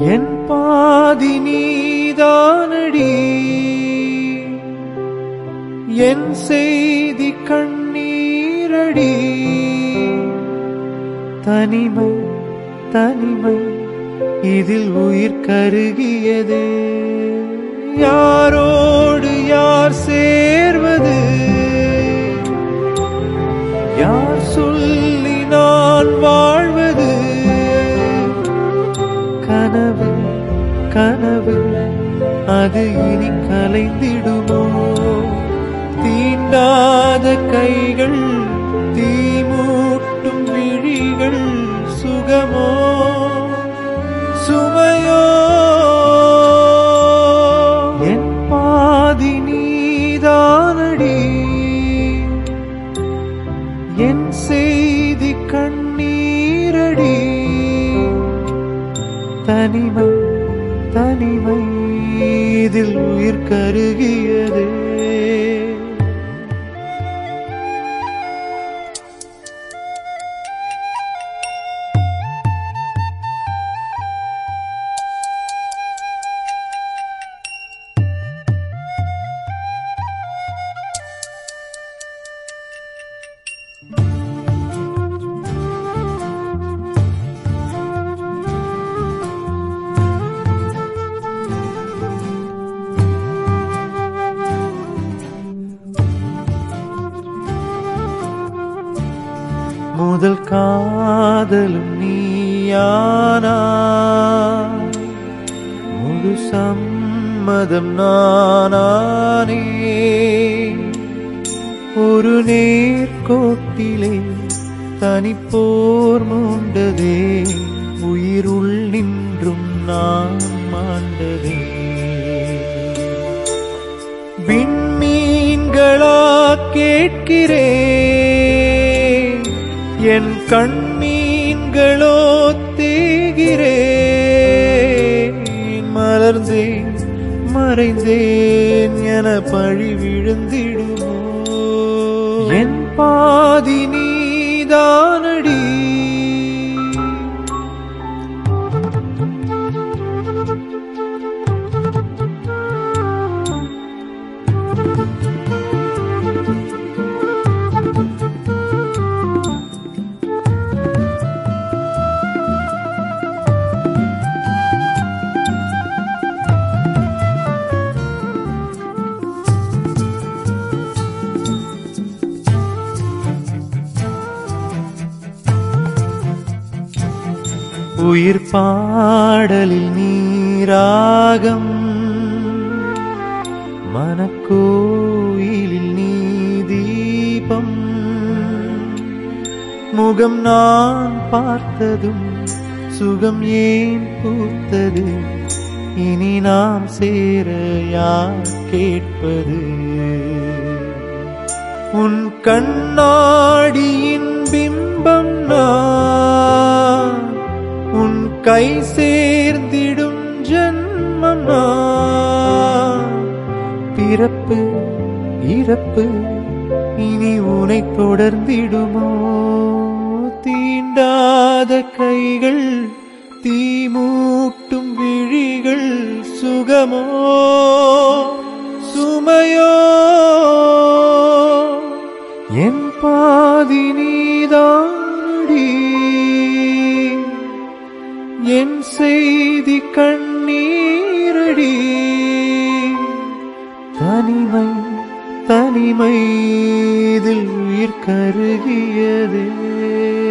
என் பாதி நீதானடி என் செய்தி கண்ணீரடி தனிமை தனிமை இதில் உயிர் கருகியது யாரோடு யார் சேர்வது யார் சொல்லி நான் வாழ்வது கனவு கனவு அது இனி கலைந்திடுமோ தீண்டாத கைகள் தீமூட்டும் விழிகள் சுகமோ சுமையோ என் பாதி நீதானடி என் செய்தி கண்ணீரடி தனிமை தனிமை இதில் உயிர் கருகியதே முதல் காதலும் நீயானா முழு சம்மதம் நானானே ஒரு நேர்கோட்டிலே தனிப்போர் மூண்டதே உயிருள் நின்றும் நான் மாண்டதே விண்மீன்களா கேட்கிறேன் என் கண்மீன்களோ தேகிறேன் மலர்ந்தேன் மறைந்தேன் என பழி விழுந்திடுமோ என் பாதி நீதானடி உயிர் பாடலில் நீராகம் மனக்கோயிலில் நீ தீபம் முகம் நான் பார்த்ததும் சுகம் ஏன் பூத்தது இனி நாம் சேர யார் கேட்பது உன் கண்ணாடியின் பிம்பம் நான் உன் கை சேர்ந்திடும் ஜன்மம் நான் பிறப்பு இறப்பு இனி உனை தொடர்ந்திடுமோ தீண்டாத கைகள் தீமூட்டும் விழிகள் சுகமோ சுமையோ என் பாதி நீதானடி என் செய்தி கண்ணீரடி தனிமை தனிமை இதில் உயிர் கருகியதே